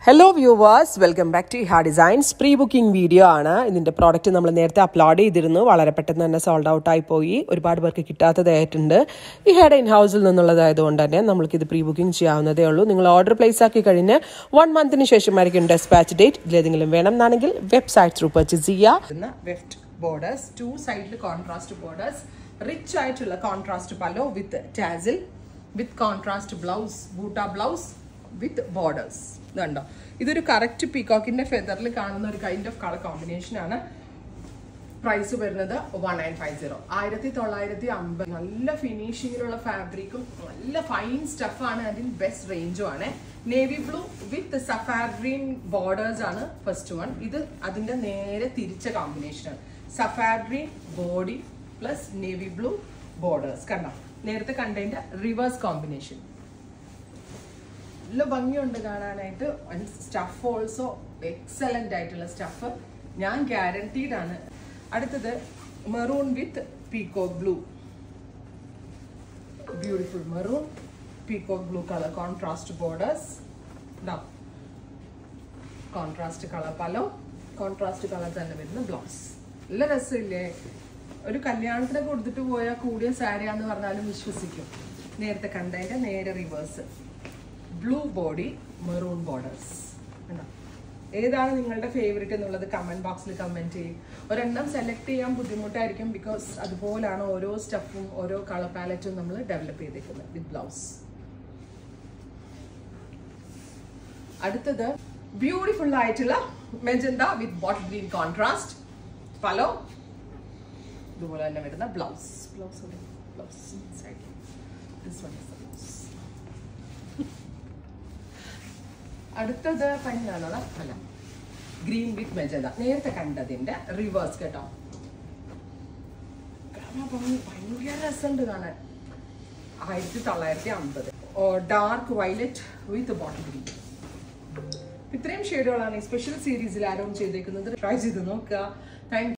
hello viewers welcome back to ഹാ designs pre booking video ആണ് ഇതിന്റെ പ്രോഡക്റ്റ് നമ്മൾ നേരത്തെ അപ്ലോഡ് ചെയ്തിരുന്നു വളരെ പെട്ടെന്ന് തന്നെ സോൾഡ് ഔട്ട് ആയി പോയി ഒരുപാട് പേർക്ക് കിട്ടാത്തതായിട്ടുണ്ട് ഈ ഹെഡ് ഇൻ ഹൗസിൽ നിന്നുള്ളതായതുകൊണ്ട് തന്നെ നമ്മൾക്ക് ഇത് പ്രീ ബുക്കിംഗ് ചെയ്യാവുന്നതേ ഉള്ളൂ നിങ്ങൾ ഓർഡർ പ്ലേസ് ആക്കി കഴിഞ്ഞ് വൺ മന്തിന് ശേഷമായിരിക്കും ഡെസ്പാച്ച് ഡേറ്റ് ഇതിലേതെങ്കിലും വേണം എന്നാണെങ്കിൽ വെബ്സൈറ്റ് ത്രൂ പർച്ചേസ് ചെയ്യുക വെഫ്റ്റ് ബോർഡേഴ്സ് ടു സൈഡിൽ കോൺട്രാസ്റ്റ് ബോർഡേഴ്സ് റിച്ച് ആയിട്ടുള്ള contrast pallu with tassel with contrast blouse buta blouse with borders ഇതുണ്ടോ ഇതൊരു കറക്റ്റ് പീകോക്കിന്റെ ഫെദറിൽ കാണുന്ന ഒരു കൈൻഡ് ഓഫ് കളർ കോമ്പിനേഷൻ ആണ് പ്രൈസ് വരുന്നത് വൺ നയൻ ഫൈവ് സീറോ ആയിരത്തി തൊള്ളായിരത്തി അമ്പത് നല്ല ഫിനിഷിങ്ങിലുള്ള ഫാബ്രിക്കും നല്ല ഫൈൻ സ്റ്റഫാണ് അതിൽ ബെസ്റ്റ് റേഞ്ചും ആണ് നേവി ബ്ലൂ വിത്ത് സഫാഡ്രീൻ ബോർഡേഴ്സ് ആണ് ഫസ്റ്റ് വൺ ഇത് അതിന്റെ നേരെ തിരിച്ച കോമ്പിനേഷൻ ആണ് സഫാഡ്രീൻ body plus navy blue borders കണ്ടോ നേരത്തെ കണ്ടതിന്റെ റിവേഴ്സ് കോമ്പിനേഷൻ നല്ല ഭംഗിയുണ്ട് കാണാനായിട്ട് സ്റ്റഫ് ഓൾസോ എക്സലന്റ് ആയിട്ടുള്ള സ്റ്റഫ് ഞാൻ ഗ്യാരണ്ടീഡ് ആണ് അടുത്തത് maroon with peacock blue beautiful maroon peacock blue colour contrast borders contrast colour pallu contrast colour തന്നെ വരുന്ന ബ്ലൗസ് നല്ല രസമില്ലേ ഒരു കല്യാണത്തിനൊക്കെ കൊടുത്തിട്ട് പോയാൽ കൂടിയ സാരിയാന്ന് പറഞ്ഞാലും വിശ്വസിക്കും നേരത്തെ കണ്ടതിന്റെ നേരെ reverse blue body maroon borders കണ്ടോ ഏതാണ് നിങ്ങളുടെ ഫേവറേറ്റ് എന്നുള്ളത് കമന്റ് ബോക്സിൽ കമന്റ് ചെയ്യും ഒരെണ്ണം സെലക്ട് ചെയ്യാൻ ബുദ്ധിമുട്ടായിരിക്കും ബിക്കോസ് അതുപോലാണ് ഓരോ സ്റ്റഫും ഓരോ കളർ പാലറ്റും നമ്മൾ ഡെവലപ്പ് ചെയ്തേക്കുന്നത് വിത്ത് ബ്ലൗസ് അടുത്തത് ബ്യൂട്ടിഫുൾ ആയിട്ടുള്ള magenta with bottle green contrast pallu ഇതുപോലെ തന്നെ വരുന്ന blouse blouse blouse side this one is blouse അടുത്തത് പഞ്ഞാണോ അല്ല ഗ്രീൻ വിത്ത് മെജന്ത നേരത്തെ കണ്ടതിന്റെ റിവേഴ്സ് കേട്ടോ കാണാൻ ഭംഗി ഭയങ്കര രസമുണ്ട് കാണാൻ ആയിരത്തി തൊള്ളായിരത്തി അമ്പത് dark violet with bottle green ഇത്രയും ഷെയ്ഡുകളാണ് ഈ സ്പെഷ്യൽ സീരീസിൽ ആരോൺ ചെയ്തേക്കുന്നത് ട്രൈ ചെയ്ത് നോക്കുക താങ്ക്